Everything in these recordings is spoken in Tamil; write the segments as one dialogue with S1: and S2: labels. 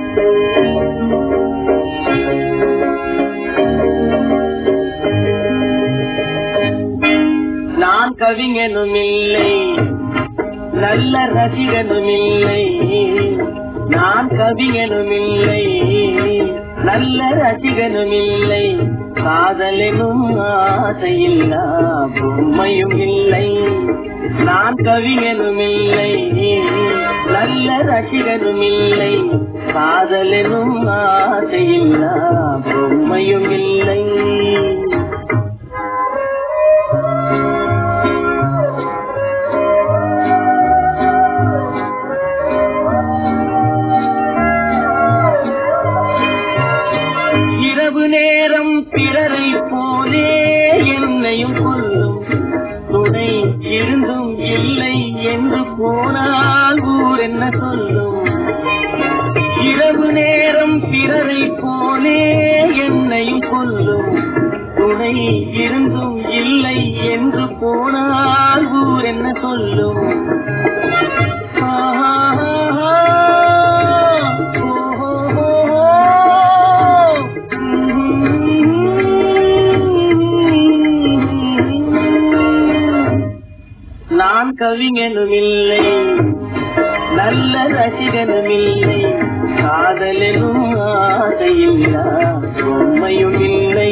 S1: நான் கவிஞனும் இல்லை நல்ல ரசிகனும் இல்லை நான் கவிஞனும் இல்லை நல்ல ரசிகனும் இல்லை காதலெனும் ஆசையில்லா பொம்மையும் இல்லை நான் கவிஞனும் இல்லை நல்ல ரசிகனும் இல்லை காதலெனும் ஆசையில்லா பொம்மையும் இல்லை இரவு நேரம் பிறரை போலே என்னையும் கொல்லும் துணை இருந்தும் இல்லை என்று போனால் ஊர் என்ன சொல்லும் இரவு நேரம் பிறரை போலே என்னையும் கொல்லும் துணை இருந்தும் இல்லை என்று போனால் ஊர் என்ன சொல்லும் ஆஹா, நான் கவிஞனும் இல்லை நல்ல ரசிகனும் இல்லை காதலெனும் ஆசையில்லா பொம்மையும் இல்லை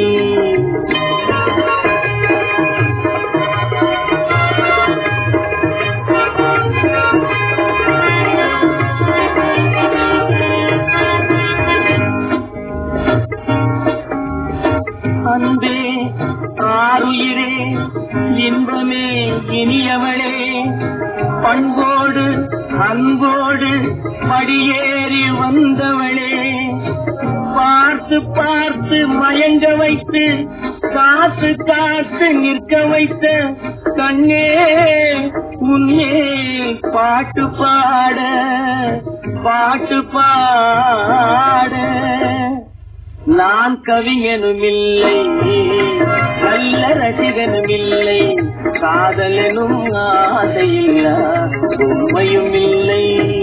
S1: அன்பே ஆறுயிரே இன்பமே இனியவளே பண்போடு அன்போடு படியேறி வந்தவளே பார்த்து பார்த்து மயங்க வைத்து காத்து காத்து நிற்க வைத்த கண்ணே உன்னே பாட்டு பாட பாட்டு பாட நான் கவிஞனும் இல்லை நல்ல ரசிகனும் இல்லை காதலனும் ஆசையில்லா உண்மையும் இல்லை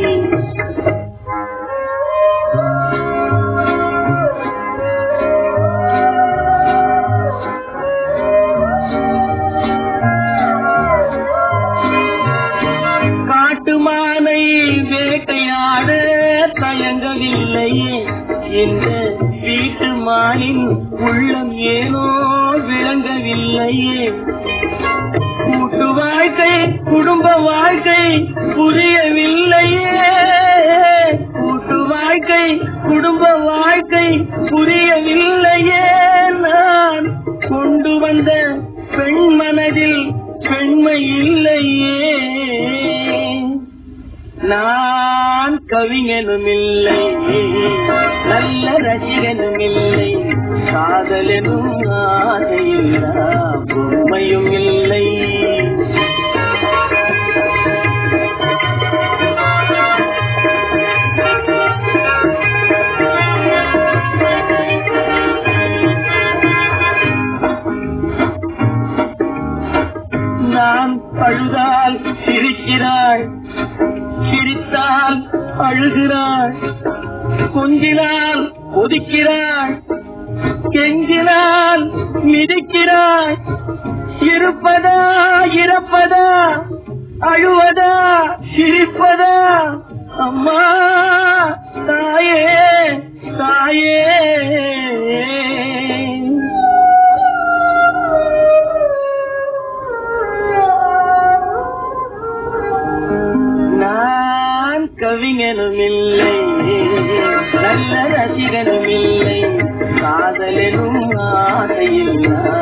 S1: காட்டுமானை வேட்டையாட தயங்கவில்லையே இந்த வீட்டு மானின் உள்ளம் ஏனோ விளங்கவில்லையே கூட்டு வாழ்க்கை குடும்ப வாழ்க்கை புரியவில்லையே கூட்டு வாழ்க்கை குடும்ப வாழ்க்கை புரியவில்லையே நான் கொண்டு வந்த பெண் மனதில் பெண்மை இல்லையே நான் கவிஞனும் இல்லை நல்ல ரசிகனும் இல்லை காதலனும் ஆசையில்லா பொம்மையும் இல்லை நான் அழுதால் சிரிக்கிறாள் சிரித்தால் அழுகிறாள் கொஞ்சினால் ஒதுக்கிறாள் கெஞ்சினால் மிதிக்கிறாள் இருப்பதா இறப்பதா அழுவதா சிரிப்பதா அம்மா தாயே தாயே நான் கவிஞனும் இல்லை நல்ல ரசிகனும் இல்லை காதலனும் ஆசையில்லா